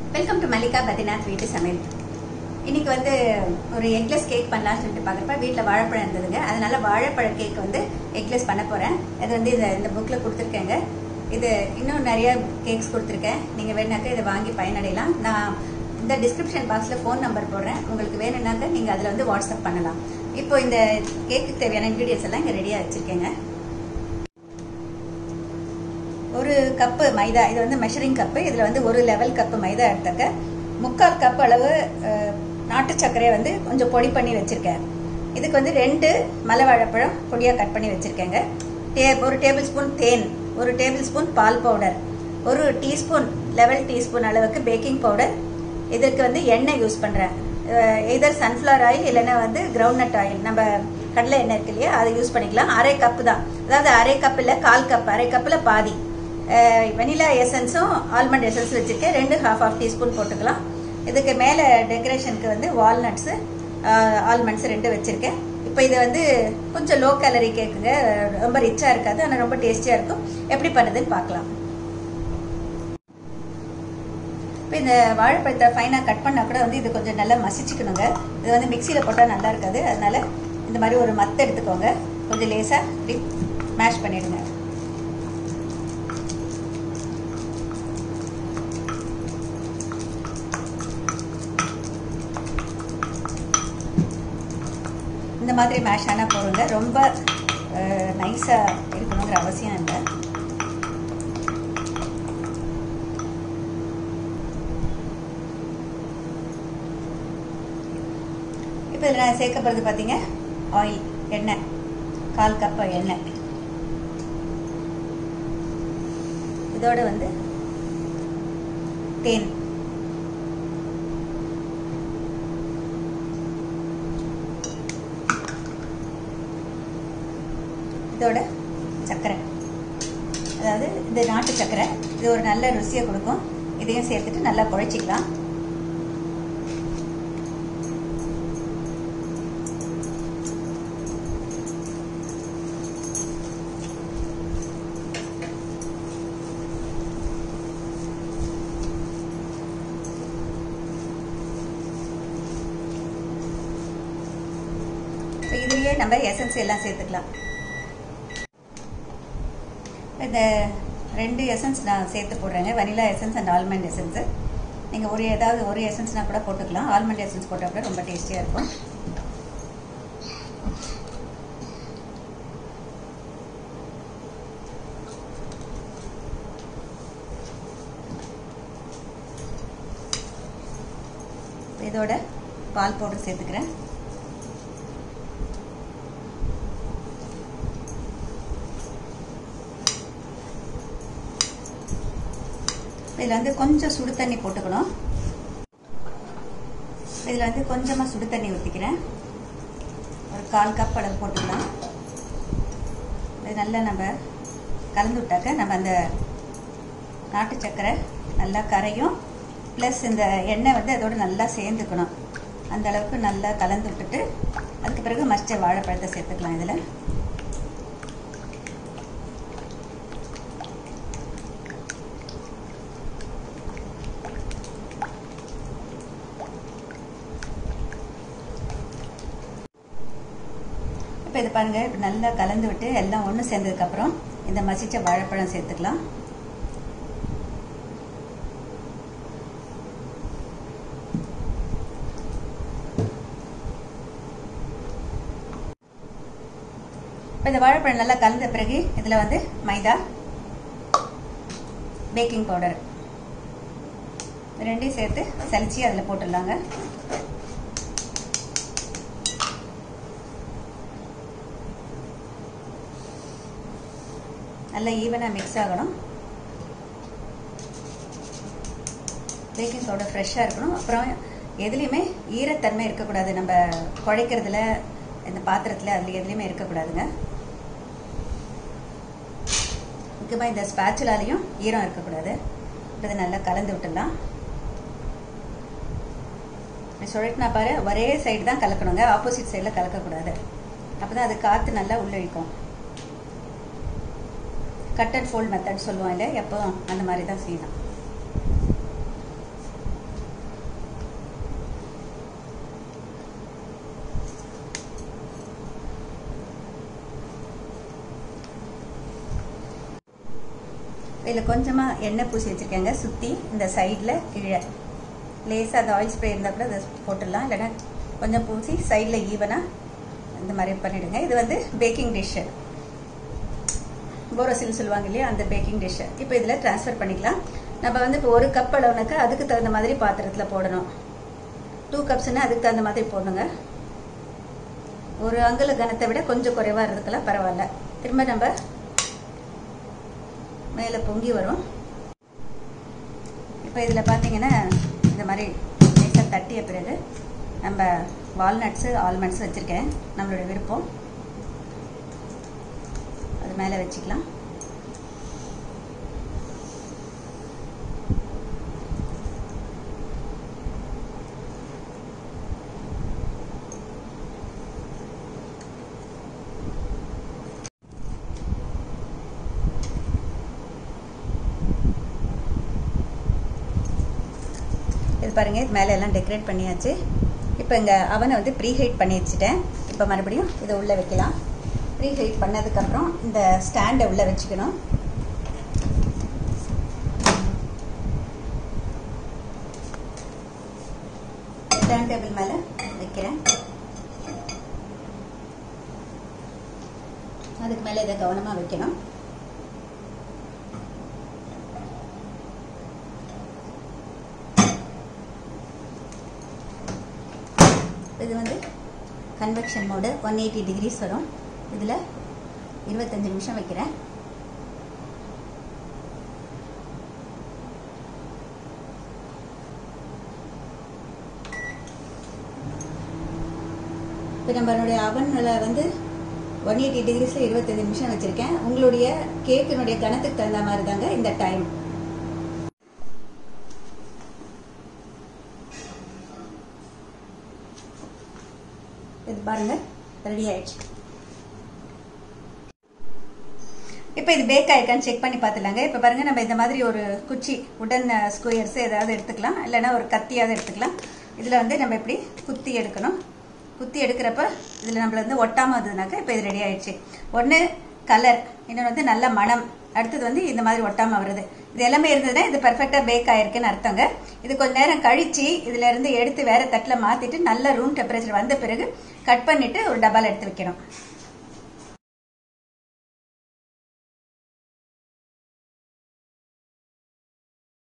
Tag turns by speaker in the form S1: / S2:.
S1: welcome to Mallika Badrinath வீட்டு சமையல் இன்னைக்கு வந்து ஒரு எக்லெஸ் கேக் பண்ணலாம்னு சொல்லிட்டு பார்க்குறப்ப வீட்டில் வாழைப்பழம் இருந்ததுங்க அதனால வாழைப்பழ கேக் வந்து எக்லெஸ் பண்ண போகிறேன் இது வந்து இதை இந்த புக்கில் கொடுத்துருக்கேங்க இது இன்னும் நிறைய கேக்ஸ் கொடுத்துருக்கேன் நீங்கள் வேணாக்க இதை வாங்கி பயனடையலாம் நான் இந்த டிஸ்கிரிப்ஷன் பாக்ஸில் ஃபோன் நம்பர் போடுறேன் உங்களுக்கு வேணும்னாக்க நீங்கள் அதில் வந்து வாட்ஸ்அப் பண்ணலாம் இப்போ இந்த கேக்குக்கு தேவையான இன்க்ரீடியன்ஸ் எல்லாம் இங்கே ரெடியாக வச்சுருக்கேங்க ஒரு கப்பு மைதா இது வந்து மெஷரிங் கப்பு இதில் வந்து ஒரு லெவல் கப்பு மைதா எடுத்தாக்க முக்கால் கப் அளவு அஹ், நாட்டு சர்க்கரையை வந்து கொஞ்சம் பொடி பண்ணி வச்சுருக்கேன் இதுக்கு வந்து ரெண்டு மலை வாழைப்பழம் பொடியாக கட் பண்ணி வச்சுருக்கேங்க டே ஒரு டேபிள் ஸ்பூன் தேன் ஒரு டேபிள் ஸ்பூன் பால் பவுடர் ஒரு டீஸ்பூன் லெவல் டீஸ்பூன் அளவுக்கு பேக்கிங் பவுடர் இதுக்கு வந்து எண்ணெய் யூஸ் பண்ணுறேன் இதர் சன்ஃப்ளவர் ஆயில் இல்லைன்னா வந்து கிரவுண்ட்நட் ஆயில் நம்ம கடலை எண்ணெய் இருக்கு இல்லையா அதை யூஸ் பண்ணிக்கலாம் அரை கப்பு தான் அதாவது அரை கப் இல்லை கால் கப் அரை கப்பில் பாதி வெனிலா எசன்ஸும் ஆல்மண்ட் எசன்ஸ் வச்சுருக்கேன் ரெண்டு ஹாஃப் ஆஃப் டீஸ்பூன் போட்டுக்கலாம் இதுக்கு மேலே டெக்கரேஷனுக்கு வந்து வால்நட்ஸு ஆல்மண்ட்ஸ் ரெண்டு வச்சுருக்கேன் இப்போ இது வந்து கொஞ்சம் லோ கேலரி கேக்குங்க ரொம்ப ரிச்சாக இருக்காது ஆனால் ரொம்ப டேஸ்டியாக இருக்கும் எப்படி பண்ணுறதுன்னு பார்க்கலாம் இப்போ இந்த வாழைப்பழத்தை ஃபைனாக கட் பண்ணால் கூட வந்து இது கொஞ்சம் நல்லா மசிச்சுக்கணுங்க இது வந்து மிக்சியில் போட்டால் நல்லா இருக்காது அதனால இந்த மாதிரி ஒரு மத்து எடுத்துக்கோங்க கொஞ்சம் லேசாக இப்படி மேஷ் பண்ணிடுங்க இந்த மாதிரி மேஷ் ஆனால் போடுங்க ரொம்ப நைஸாக இருக்கணுங்கிற அவசியம் இல்லை இப்போ இதில் நான் சேர்க்க போகிறது பார்த்தீங்க ஆயில் எண்ணெய் கால் கப் எண்ணெய் இதோட வந்து தேன் இதோட சர்க்கரை அதாவது இது நாட்டு சர்க்கரை இது ஒரு நல்ல ருசியை கொடுக்கும் இதையும் சேர்த்துட்டு நல்லா குழைச்சிக்கலாம் இப்போ இதுலேயே நம்ம எசன்ஸ் எல்லாம் சேர்த்துக்கலாம் இந்த ரெண்டு எசன்ஸ் நான் சேர்த்து போடுறேங்க vanilla essence and almond essence நீங்கள் ஒரு ஏதாவது ஒரு எசன்ஸ்னா கூட போட்டுக்கலாம் ஆல்மண்ட் எசன்ஸ் போட்டால் கூட ரொம்ப டேஸ்டியாக இருக்கும் இதோட பால் பவுடர் சேர்த்துக்கிறேன் இதில் வந்து கொஞ்சம் சுடு தண்ணி போட்டுக்கணும் இதில் வந்து கொஞ்சமாக சுடு தண்ணி ஊற்றிக்கிறேன் ஒரு கால் கப் அளவு போட்டுக்கலாம் இது நல்லா நம்ம கலந்து விட்டாக்க நம்ம அந்த நாட்டு சர்க்கரை நல்லா கரையும் ப்ளஸ் இந்த எண்ணெய் வந்து அதோட நல்லா சேர்ந்துக்கணும் அந்த அளவுக்கு நல்லா கலந்து விட்டுட்டு அதுக்கு பிறகு மஸ்ட வாழைப்பழத்தை சேர்த்துக்கலாம் இதில் இப்போ இது பாருங்கள் இப்போ நல்லா கலந்து விட்டு எல்லாம் ஒன்று சேர்ந்ததுக்கப்புறம் இந்த மசிச்ச வாழைப்பழம் சேர்த்துக்கலாம் இப்போ இந்த வாழைப்பழம் நல்லா கலந்த பிறகு இதில் வந்து மைதா பேக்கிங் பவுடர் ரெண்டையும் சேர்த்து சலிச்சு அதில் போட்டுடலாங்க நல்லா ஈவனாக மிக்ஸ் ஆகணும் பேக்கிங் பவுடர் ஃப்ரெஷ்ஷாக இருக்கணும் அப்புறம் எதுலேயுமே ஈரத்தன்மை இருக்கக்கூடாது நம்ம குழைக்கிறதுல இந்த பாத்திரத்தில் அதில் எதுலேயுமே இருக்கக்கூடாதுங்க முக்கியமாக இந்த ஸ்பேச்சுலாலையும் ஈரம் இருக்கக்கூடாது இதை நல்லா கலந்து விட்டுடலாம் சுழட்டினா பாரு ஒரே சைடு தான் கலக்கணுங்க ஆப்போசிட் சைடில் கலக்கக்கூடாது அப்போ தான் அது காற்று நல்லா உள்ளிழிக்கும் கட் அண்ட் ஃபோல்ட் மெத்தட் சொல்லுவோம் இல்லை எப்போ அந்த மாதிரி தான் செய்யணும் இதில் கொஞ்சமாக எண்ணெய் பூசி வச்சுருக்கேங்க சுற்றி இந்த சைடில் கீழே லேசாக அந்த ஆயில் ஸ்ப்ரே இருந்தால் கூட அதை போட்டுடலாம் இல்லைன்னா கொஞ்சம் பூசி சைடில் ஈவனாக இந்த மாதிரி பண்ணிவிடுங்க இது வந்து பேக்கிங் டிஷ்ஷு போரோசில் சொல்லுவாங்க இல்லையா அந்த பேக்கிங் டிஷ்ஷு இப்போ இதில் ட்ரான்ஸ்ஃபர் பண்ணிக்கலாம் நம்ம வந்து இப்போ ஒரு கப் அளவுனாக்கா அதுக்கு தகுந்த மாதிரி பாத்திரத்தில் போடணும் டூ கப்ஸ்னால் அதுக்கு தகுந்த மாதிரி போடணுங்க ஒரு அங்குல கனத்தை விட கொஞ்சம் குறைவாக இருந்துக்கலாம் பரவாயில்ல திரும்ப நம்ம மேலே பொங்கி வரும் இப்போ இதில் பார்த்தீங்கன்னா இந்த மாதிரி லேசாக தட்டிய பிறகு நம்ம வால்நட்ஸு ஆல்மண்ட்ஸ் வச்சுருக்கேன் நம்மளோட விருப்பம் அது மேலே வச்சுக்கலாம் இது பாருங்கள் இது மேலே எல்லாம் டெக்கரேட் பண்ணியாச்சு இப்போ இங்கே அவனை வந்து ப்ரீ ஹீட் பண்ணி வச்சுட்டேன் இப்போ மறுபடியும் இதை உள்ளே வைக்கலாம் ப்ரீ ஹீட் பண்ணதுக்கப்புறம் இந்த ஸ்டாண்டை உள்ளே வச்சுக்கணும் டர்ன் டேபிள் மேலே வைக்கிறேன் அதுக்கு மேலே இதை கவனமாக வைக்கணும் இது வந்து convection mode one eighty degrees வரும் இதில் இருபத்தஞ்சி நிமிஷம் வைக்கிறேன் இப்போ நம்மளுடைய அவனில் வந்து ஒன் எயிட்டி டிகிரிஸில் இருபத்தஞ்சி நிமிஷம் வச்சுருக்கேன் உங்களுடைய கேக்கினுடைய கணத்துக்கு தகுந்த மாதிரி தாங்க இந்த டைம் இது பாருங்க ரெடி ஆயிடுச்சு இப்போ இது பேக் ஆயிருக்கான்னு செக் பண்ணி பார்த்துலாங்க இப்போ பாருங்க நம்ம இந்த மாதிரி ஒரு குச்சி உடன் ஸ்கொயர்ஸ் ஏதாவது எடுத்துக்கலாம் இல்லைன்னா ஒரு கத்தியாவது எடுத்துக்கலாம் இதில் வந்து நம்ம இப்படி குத்தி எடுக்கணும் குத்தி எடுக்கிறப்ப இதில் நம்மள வந்து ஒட்டாமல் இருந்ததுனாக்கா இப்போ இது ரெடி ஆயிடுச்சு ஒன்று கலர் இன்னொன்று வந்து நல்ல மனம் அடுத்தது வந்து இந்த மாதிரி ஒட்டாமல் வருது இது எல்லாமே இருந்ததுன்னா இது பர்ஃபெக்டாக பேக் ஆயிருக்குன்னு அர்த்தங்க இது கொஞ்ச நேரம் கழிச்சு இதுல இருந்து எடுத்து வேற தட்டில் மாற்றிட்டு நல்ல ரூம் டெம்பரேச்சர் வந்த பிறகு கட் பண்ணிட்டு ஒரு டப்பாவில் எடுத்து வைக்கணும்